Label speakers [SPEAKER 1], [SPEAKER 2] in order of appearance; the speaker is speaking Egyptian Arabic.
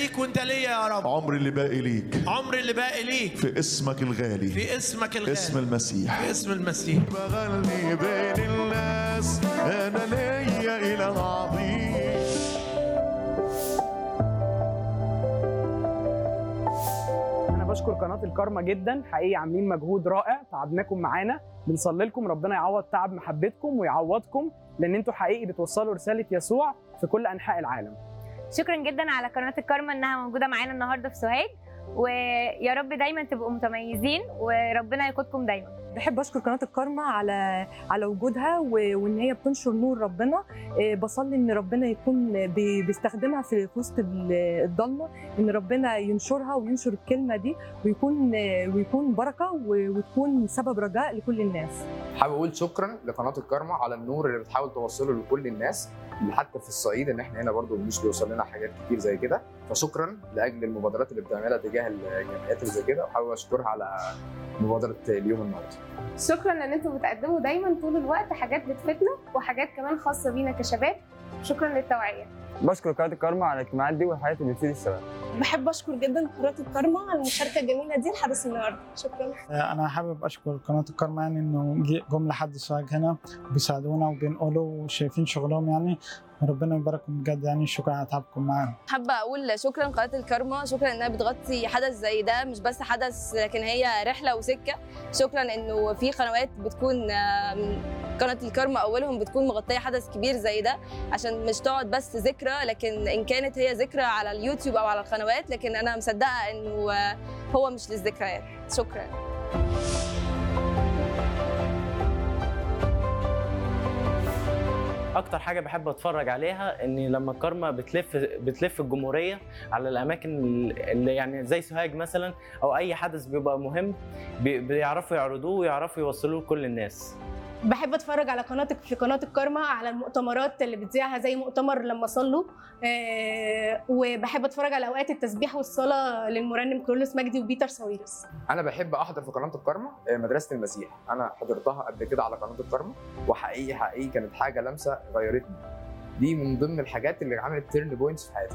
[SPEAKER 1] ليك وانت ليا يا رب
[SPEAKER 2] عمري اللي باقي ليك
[SPEAKER 1] عمري اللي باقي ليك
[SPEAKER 2] في اسمك الغالي
[SPEAKER 1] في اسمك الغالي
[SPEAKER 2] اسم المسيح
[SPEAKER 1] في اسم المسيح
[SPEAKER 2] بغني بين الناس انا ليا اله عظيم
[SPEAKER 3] انا بشكر قناه الكارما جدا حقيقي عاملين مجهود رائع تعبناكم معانا بنصلي لكم ربنا يعوض تعب محبتكم ويعوضكم لان انتوا حقيقي بتوصلوا رساله يسوع في كل انحاء العالم
[SPEAKER 4] شكرا جدا على قناه الكارما انها موجوده معانا النهارده في سوهاج ويا رب دايما تبقوا متميزين وربنا يقودكم دايما
[SPEAKER 5] بحب اشكر قناه الكارما على على وجودها و- وان هي بتنشر نور ربنا إيه، بصلي ان ربنا يكون بي- بيستخدمها في في وسط ال- الضلمه ان ربنا ينشرها وينشر الكلمه دي ويكون ويكون بركه و- وتكون سبب رجاء لكل الناس
[SPEAKER 6] حابب اقول شكرا لقناه الكارما على النور اللي بتحاول توصله لكل الناس اللي حتى في الصعيد ان احنا هنا برضو مش بيوصل لنا حاجات كتير زي كده فشكرا لاجل المبادرات اللي بتعملها تجاه الجمعيات اللي زي كده وحابب اشكرها على مبادره اليوم النهارده
[SPEAKER 7] شكرا ان انتم بتقدموا دايما طول الوقت حاجات بتفيدنا وحاجات كمان خاصه بينا كشباب شكرا للتوعيه
[SPEAKER 8] بشكر قناه الكارما على الاجتماعات دي والحاجات اللي بتفيد الشباب
[SPEAKER 9] بحب اشكر جدا قناه الكارما على المشاركه الجميله دي لحدث النهارده شكرا
[SPEAKER 10] انا حابب اشكر قناه الكرمة يعني انه جي- جم لحد سواج هنا بيساعدونا وبينقلوا وشايفين شغلهم يعني وربنا يبارككم بجد يعني شكرا على تعبكم معانا
[SPEAKER 11] حابة أقول شكرا قناة الكارما شكرا إنها بتغطي حدث زي ده مش بس حدث لكن هي رحلة وسكة شكرا إنه في قنوات بتكون آم، قناة الكارما أولهم بتكون مغطية حدث كبير زي ده عشان مش تقعد بس ذكرى لكن إن كانت هي ذكرى على اليوتيوب أو على القنوات لكن أنا مصدقة إنه آه، هو مش للذكريات شكرا
[SPEAKER 12] اكتر حاجه بحب اتفرج عليها ان لما الكارما بتلف بتلف الجمهوريه على الاماكن اللي يعني زي سوهاج مثلا او اي حدث بيبقى مهم بي- بيعرفوا يعرضوه ويعرفوا يوصلوه لكل الناس
[SPEAKER 9] بحب اتفرج على قناتك في قناه الكارما على المؤتمرات اللي بتذيعها زي مؤتمر لما صلوا آه، وبحب اتفرج على اوقات التسبيح والصلاه للمرنم كرولوس مجدي وبيتر ساويرس
[SPEAKER 6] انا بحب احضر في قناه الكارما آه، مدرسه المسيح انا حضرتها قبل كده على قناه الكارما وحقيقي حقيقي كانت حاجه لمسه غيرتني دي من ضمن الحاجات اللي عملت تيرن بوينتس في حياتي